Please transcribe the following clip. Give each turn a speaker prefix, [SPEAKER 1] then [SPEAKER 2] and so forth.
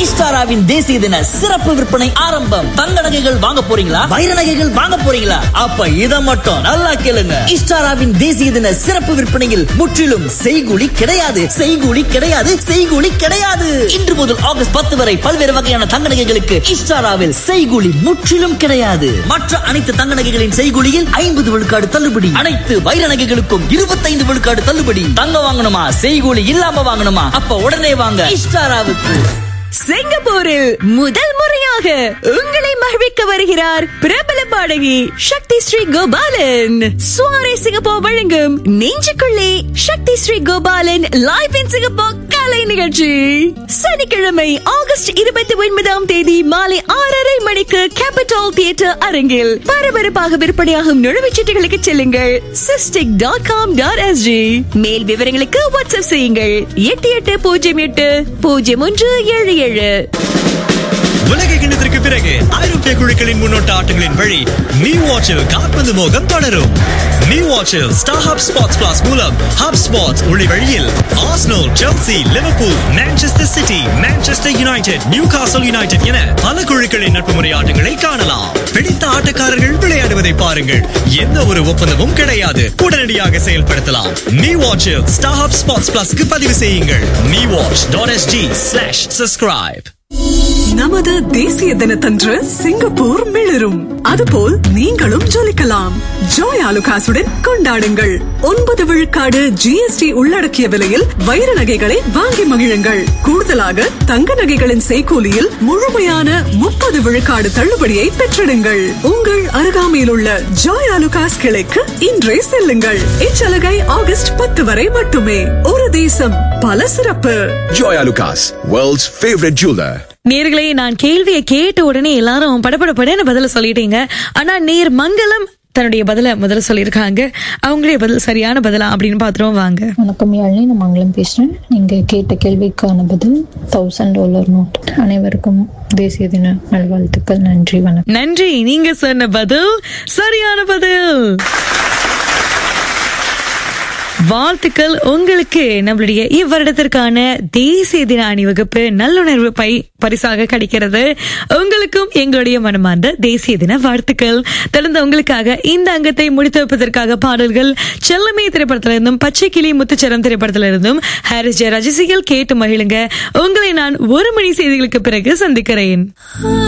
[SPEAKER 1] இஸ்டாராவின் தேசிய தின சிறப்பு விற்பனை ஆரம்பம் தங்க நகைகள் வாங்க போறீங்களா வைர நகைகள் வாங்க போறீங்களா அப்ப இத மட்டும் நல்லா கேளுங்க இஸ்டாராவின் தேசிய தின சிறப்பு விற்பனையில் முற்றிலும் செய்கூலி கிடையாது செய்கூலி கிடையாது செய்கூலி கிடையாது இன்று முதல் ஆகஸ்ட் பத்து வரை பல்வேறு வகையான தங்க நகைகளுக்கு இஸ்டாராவில் செய்கூலி முற்றிலும் கிடையாது மற்ற அனைத்து தங்க நகைகளின் செய்கூலியில் ஐம்பது விழுக்காடு தள்ளுபடி அனைத்து வைர நகைகளுக்கும் இருபத்தைந்து விழுக்காடு தள்ளுபடி தங்க வாங்கணுமா செய்கூலி இல்லாம வாங்கணுமா அப்ப உடனே வாங்க இஸ்டாராவுக்கு
[SPEAKER 2] சிங்கப்பூரில் முதல் முறையாக உங்களை மகிழ்விக்க வருகிறார் பிரபல பாடகி சக்தி ஸ்ரீ கோபாலன் சுவாரே சிங்கப்பூர் வழங்கும் நெஞ்சுக்குள்ளே Shakthi Sri Gopalan live in Singapore கலை நிகழ்ச்சி சனிக்கிழமை ஆகஸ்ட் இருபத்தி ஒன்பதாம் தேதி மாலை ஆறரை மணிக்கு கேபிட்டல் தியேட்டர் அரங்கில் பரபரப்பாக விற்பனையாகும் நுழைவுச்சீட்டுகளுக்கு செல்லுங்கள் Sistic dot com dot SG மேல் விவரங்களுக்கு வாட்ஸ்அப் செய்யுங்கள் எட்டு எட்டு பூஜ்ஜியம் எட்டு பூஜ்ஜியம் ஒன்று ஏழு ஏழு
[SPEAKER 3] உலக கிண்ணத்திற்கு பிறகு ஐரோப்பிய குழுக்களின் முன்னோட்ட ஆட்டங்களின் வழி நியூ வாட்சில் கால்பந்து மோகம் தொடரும் நியூ வாட்சில் ஸ்டார் ஹப் ஸ்பாட்ஸ் பிளாஸ் மூலம் ஹப் ஸ்பாட்ஸ் ஒளி வழியில் Arsenal Chelsea Liverpool Manchester City Manchester United Newcastle United என பல குழுக்களின் நட்பு முறை ஆட்டங்களை காணலாம் பிடித்த ஆட்டக்காரர்கள் விளையாடுவதை பாருங்கள் எந்த ஒரு ஒப்பந்தமும் கிடையாது உடனடியாக செயல்படுத்தலாம் நியூ வாட்சில் ஸ்டார் ஹப் ஸ்பாட்ஸ் பிளஸ்க்கு பதிவு செய்யுங்கள் new watch dot SG slash subscribe
[SPEAKER 4] நமது தேசிய தினத்தன்று சிங்கப்பூர் மிளரும் அதுபோல் நீங்களும் ஜொலிக்கலாம் ஜோய் ஆலுகாசுடன் கொண்டாடுங்கள் ஒன்பது விழுக்காடு ஜிஎஸ்டி உள்ளடக்கிய விலையில் வைர நகைகளை வாங்கி மகிழுங்கள் கூடுதலாக தங்க நகைகளின் செய்கூலியில் முழுமையான முப்பது விழுக்காடு தள்ளுபடியை பெற்றிடுங்கள் உங்கள் அருகாமையில் உள்ள ஜோய் ஆலுகாஸ் கிளைக்கு இன்றே செல்லுங்கள் இச்சலுகை ஆகஸ்ட் பத்து வரை மட்டுமே ஒரு தேசம் பல சிறப்பு
[SPEAKER 5] Joy Lucas, world's favorite jeweler.
[SPEAKER 2] நேர்களே நான் கேள்வியை கேட்ட உடனே எல்லாரும் படபடப்படன்னு பதில சொல்லிட்டீங்க ஆனா நேர் மங்களம் தன்னுடைய பதில முதல்ல சொல்லியிருக்காங்க அவங்களுடைய பதில் சரியான பதிலா அப்படின்னு பாத்துருவோம் வாங்க
[SPEAKER 6] வணக்கம் யாழினி நான் மங்களம் பேசுகிறேன் நீங்கள் கேட்ட கேள்விக்கான பதில் தௌசண்ட் டாலர் நோட் அனைவருக்கும் தேசிய தின நல்வாழ்த்துக்கள் நன்றி வணக்கம்
[SPEAKER 2] நன்றி நீங்க சொன்ன பதில் சரியான பதில் வாழ்த்துக்கள் உங்களுக்கு நம்மளுடைய இவ்வருடத்திற்கான தேசிய தின அணிவகுப்பு நல்லுணர்வு பை பரிசாக கிடைக்கிறது உங்களுக்கும் எங்களுடைய மனமார்ந்த தேசிய தின வாழ்த்துக்கள் தொடர்ந்து உங்களுக்காக இந்த அங்கத்தை முடித்து வைப்பதற்காக பாடல்கள் செல்லமே திரைப்படத்திலிருந்தும் பச்சை கிளி முத்துச்சரம் திரைப்படத்திலிருந்தும் ஹாரிஸ் ஜெயராஜ் இசையில் கேட்டு மகிழுங்க உங்களை நான் ஒரு மணி செய்திகளுக்கு பிறகு சந்திக்கிறேன்